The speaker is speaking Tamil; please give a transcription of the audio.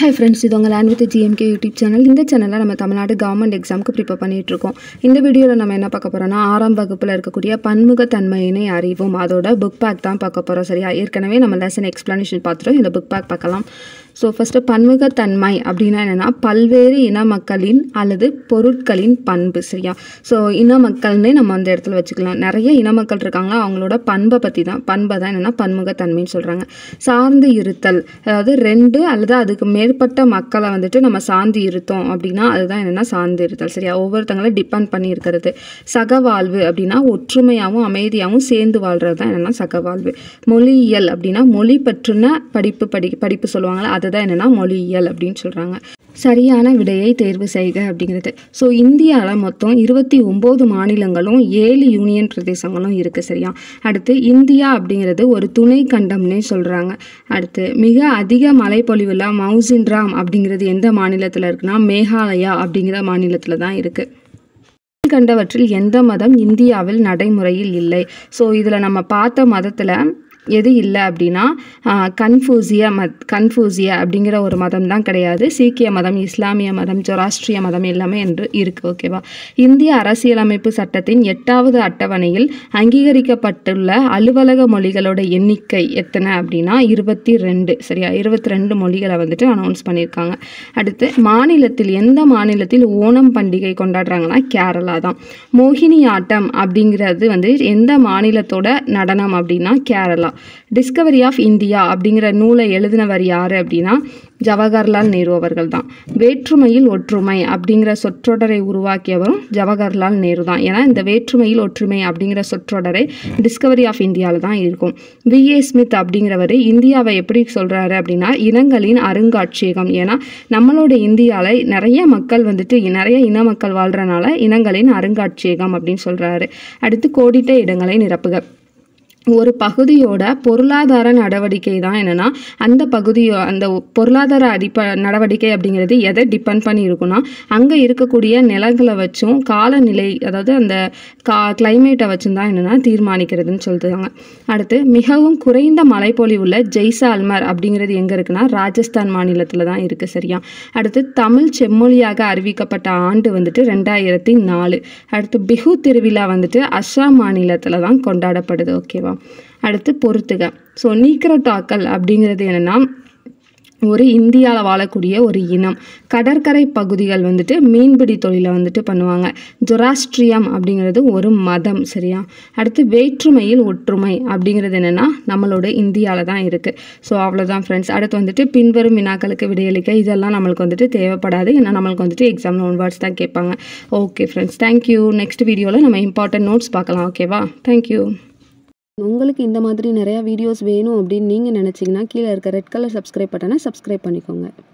ஹாய் ஃப்ரெண்ட்ஸ் இது உங்கள் land with GMK YouTube channel இந்த சேனலில் நம்ம தமிழ்நாடு கவர்மெண்ட் எக்ஸாமுக்கு ப்ரிப்பேர் பண்ணிட்டு இருக்கோம் இந்த வீடியோவில் நம்ம என்ன பார்க்க போகிறோம்னா ஆறாம் வகுப்பில் இருக்கக்கூடிய பன்முகத்தன்மையினை அறிவோம் அதோட புக் பேக் தான் பார்க்க போகிறோம் சரியா ஏற்கனவே நம்ம லெசன் எக்ஸ்ப்ளனேஷன் பார்த்துட்டோம் இந்த புக் பேக் பார்க்கலாம் ஸோ ஃபஸ்ட்டு பன்முகத்தன்மை அப்படின்னா என்னென்னா பல்வேறு இன மக்களின் அல்லது பொருட்களின் பண்பு சரியா ஸோ இன மக்கள்னே நம்ம அந்த இடத்துல வச்சுக்கலாம் நிறைய இன மக்கள் இருக்காங்களா அவங்களோட பண்பை பற்றி தான் பண்பை தான் என்னென்னா பன்முகத்தன்மைன்னு சொல்கிறாங்க சார்ந்து இருத்தல் அதாவது ரெண்டு அல்லது அதுக்கு மேற்பட்ட மக்களை வந்துட்டு நம்ம சார்ந்து இருத்தோம் அப்படின்னா அதுதான் என்னென்னா சார்ந்து இருத்தல் சரியா ஒவ்வொருத்தங்களும் டிபெண்ட் பண்ணி இருக்கிறது சகவாழ்வு அப்படின்னா ஒற்றுமையாகவும் அமைதியாகவும் சேர்ந்து வாழ்கிறது தான் என்னென்னா சகவாழ்வு மொழியியல் அப்படின்னா மொழி பற்றின படிப்பு படி படிப்பு சொல்லுவாங்கள்ல அதுதான் என்னென்னா மொழியியல் அப்படின்னு சொல்கிறாங்க சரியான விடையை தேர்வு செய்க அப்படிங்கிறது ஸோ இந்தியாவில் மொத்தம் இருபத்தி ஒம்பது மாநிலங்களும் ஏழு யூனியன் பிரதேசங்களும் இருக்குது சரியா அடுத்து இந்தியா அப்படிங்கிறது ஒரு துணை கண்டம்னே சொல்கிறாங்க அடுத்து மிக அதிக மழைப்பொழிவுள்ள மவுசின்ராம் அப்படிங்கிறது எந்த மாநிலத்தில் இருக்குன்னா மேகாலயா அப்படிங்கிற மாநிலத்தில் தான் இருக்குது கண்டவற்றில் எந்த மதம் இந்தியாவில் நடைமுறையில் இல்லை ஸோ இதில் நம்ம பார்த்த மதத்தில் எது இல்லை அப்படின்னா கன்ஃபூசிய மத் கன்ஃபூசிய அப்படிங்கிற ஒரு மதம் தான் கிடையாது சீக்கிய மதம் இஸ்லாமிய மதம் ஜொராஸ்ட்ரிய மதம் எல்லாமே என்று இருக்குது ஓகேவா இந்திய அரசியலமைப்பு சட்டத்தின் எட்டாவது அட்டவணையில் அங்கீகரிக்கப்பட்டுள்ள அலுவலக மொழிகளோட எண்ணிக்கை எத்தனை அப்படின்னா இருபத்தி ரெண்டு சரியா இருபத்தி ரெண்டு மொழிகளை வந்துட்டு அனௌன்ஸ் பண்ணியிருக்காங்க அடுத்து மாநிலத்தில் எந்த மாநிலத்தில் ஓணம் பண்டிகை கொண்டாடுறாங்கன்னா கேரளா தான் மோகினி ஆட்டம் அப்படிங்கிறது வந்து எந்த மாநிலத்தோட நடனம் அப்படின்னா கேரளா டிஸ்கவரி ஆஃப் இந்தியா அப்படிங்கிற நூலை எழுதினவர் யார் அப்படின்னா ஜவஹர்லால் நேரு அவர்கள் தான் வேற்றுமையில் ஒற்றுமை அப்படிங்கிற சொற்றொடரை உருவாக்கியவரும் ஜவஹர்லால் நேரு தான் ஏன்னா இந்த வேற்றுமையில் ஒற்றுமை அப்படிங்கிற சொற்றொடரை டிஸ்கவரி ஆஃப் இந்தியாவில் தான் இருக்கும் வி ஏ ஸ்மித் அப்படிங்கிறவர் இந்தியாவை எப்படி சொல்கிறாரு அப்படின்னா இனங்களின் அருங்காட்சியகம் ஏன்னா நம்மளோட இந்தியாவில் நிறைய மக்கள் வந்துட்டு நிறைய இன மக்கள் வாழ்கிறனால இனங்களின் அருங்காட்சியகம் அப்படின்னு சொல்கிறாரு அடுத்து கோடிட்ட இடங்களை நிரப்புக ஒரு பகுதியோட பொருளாதார நடவடிக்கை தான் என்னென்னா அந்த பகுதியோ அந்த பொருளாதார அடிப்ப நடவடிக்கை அப்படிங்கிறது எதை டிபெண்ட் பண்ணி இருக்குன்னா அங்கே இருக்கக்கூடிய நிலங்களை வச்சும் காலநிலை அதாவது அந்த கா கிளைமேட்டை வச்சும் தான் என்னென்னா தீர்மானிக்கிறதுன்னு சொல்லுறாங்க அடுத்து மிகவும் குறைந்த மழைப்பொழிவுள்ள ஜெய்சால்மர் அப்படிங்கிறது எங்கே இருக்குன்னா ராஜஸ்தான் மாநிலத்தில் தான் இருக்குது சரியா அடுத்து தமிழ் செம்மொழியாக அறிவிக்கப்பட்ட ஆண்டு வந்துட்டு ரெண்டாயிரத்தி நாலு அடுத்து பிஹு திருவிழா வந்துட்டு அஸ்ஸாம் மாநிலத்தில் தான் கொண்டாடப்படுது ஓகேவா அடுத்து பொறுத்துக ஸோ நீக்ரோட்டாக்கள் அப்படிங்கிறது என்னென்னா ஒரு இந்தியாவில் வாழக்கூடிய ஒரு இனம் கடற்கரை பகுதிகள் வந்துட்டு மீன்பிடி தொழிலை வந்துட்டு பண்ணுவாங்க ஜொராஸ்ட்ரியம் அப்படிங்கிறது ஒரு மதம் சரியா அடுத்து வேற்றுமையில் ஒற்றுமை அப்படிங்கிறது என்னென்னா நம்மளோட இந்தியாவில் தான் இருக்குது ஸோ அவ்வளோதான் ஃப்ரெண்ட்ஸ் அடுத்து வந்துட்டு பின்வரும் வினாக்களுக்கு விடையளிக்க இதெல்லாம் நம்மளுக்கு வந்துட்டு தேவைப்படாது ஏன்னா நம்மளுக்கு வந்துட்டு எக்ஸாமில் ஒன் வேர்ட்ஸ் தான் கேட்பாங்க ஓகே ஃப்ரெண்ட்ஸ் தேங்க்யூ நெக்ஸ்ட் வீடியோவில் நம்ம இம்பார்ட்டன்ட் நோட்ஸ் பார்க்கலாம் ஓகேவா தேங்க்யூ உங்களுக்கு இந்த மாதிரி நிறையா வீடியோஸ் வேணும் அப்படின்னு நீங்கள் நினச்சிங்கன்னா கீழே இருக்க ரெட் கலர் சப்ஸ்கிரைப் பட்டனை சப்ஸ்கிரைப் பண்ணிக்கோங்க